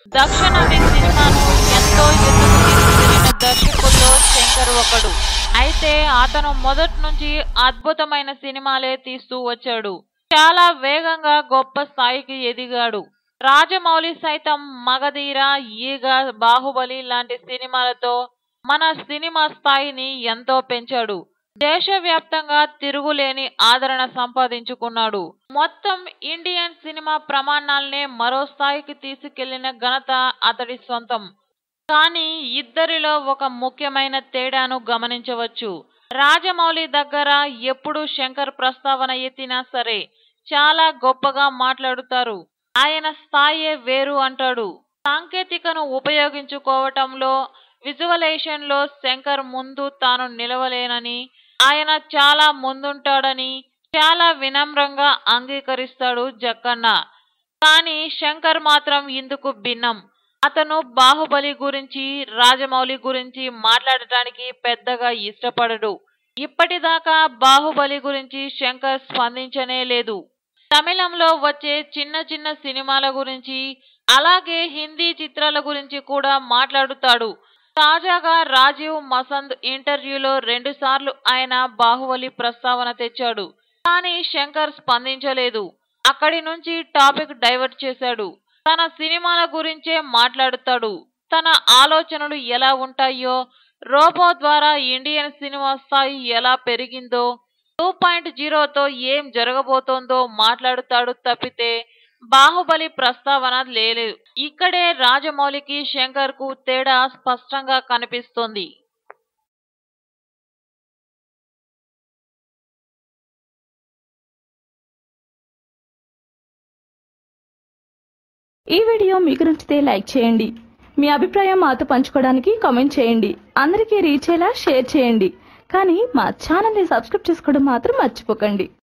దక్షిణాది సినిమాను ఎంతో ఎత్తుకు తీసుకెళ్లిన దర్శకుల్లో శంకర్ ఒకడు అయితే అతను మొదటి నుంచి అద్భుతమైన సినిమాలే తీస్తూ వచ్చాడు చాలా వేగంగా గొప్ప స్థాయికి ఎదిగాడు రాజమౌళి సైతం మగధీర ఈగ బాహుబలి లాంటి సినిమాలతో మన సినిమా స్థాయిని ఎంతో పెంచాడు దేశవ్యాప్తంగా తిరుగులేని ఆదరణ సంపాదించుకున్నాడు మొత్తం ఇండియన్ సినిమా ప్రమాణాలనే మరో స్థాయికి తీసుకెళ్లిన ఘనత అతడి సొంతం కానీ ఇద్దరిలో ఒక ముఖ్యమైన తేడాను గమనించవచ్చు రాజమౌళి దగ్గర ఎప్పుడు శంకర్ ప్రస్తావన ఎత్తినా సరే చాలా గొప్పగా మాట్లాడుతారు ఆయన స్థాయే వేరు అంటాడు సాంకేతికను ఉపయోగించుకోవటంలో విజువలైజేషన్ లో శంకర్ ముందు తాను నిలవలేనని ఆయన చాలా ముందుంటాడని చాలా వినమ్రంగా అంగీకరిస్తాడు జక్కన్న కానీ శంకర్ మాత్రం ఇందుకు భిన్నం అతను బాహుబలి గురించి రాజమౌళి గురించి మాట్లాడటానికి పెద్దగా ఇష్టపడడు ఇప్పటిదాకా బాహుబలి గురించి శంకర్ స్పందించనే లేదు తమిళంలో వచ్చే చిన్న చిన్న సినిమాల గురించి అలాగే హిందీ చిత్రాల గురించి కూడా మాట్లాడుతాడు తాజాగా రాజీవ్ మసంద్ ఇంటర్వ్యూలో రెండుసార్లు ఆయన బాహుబలి ప్రస్తావన తెచ్చాడు కానీ శంకర్ స్పందించలేదు అక్కడి నుంచి టాపిక్ డైవర్ట్ చేశాడు తన సినిమాల గురించే మాట్లాడుతాడు తన ఆలోచనలు ఎలా ఉంటాయో రోబో ద్వారా ఇండియన్ సినిమా స్థాయి ఎలా పెరిగిందో టూ పాయింట్ జీరోతో ఏం జరగబోతోందో మాట్లాడుతాడు తప్పితే బాహుబలి ప్రస్తావన లేదు ఇక్కడే రాజమౌళికి శంకర్ కు తేడా స్పష్టంగా కనిపిస్తోంది ఈ వీడియో మీకు నచ్చితే లైక్ చేయండి మీ అభిప్రాయం మాతో పంచుకోవడానికి కామెంట్ చేయండి అందరికీ రీచ్ అయ్యేలా షేర్ చేయండి కానీ మా ఛానల్ని సబ్స్క్రైబ్ చేసుకోవడం మాత్రం మర్చిపోకండి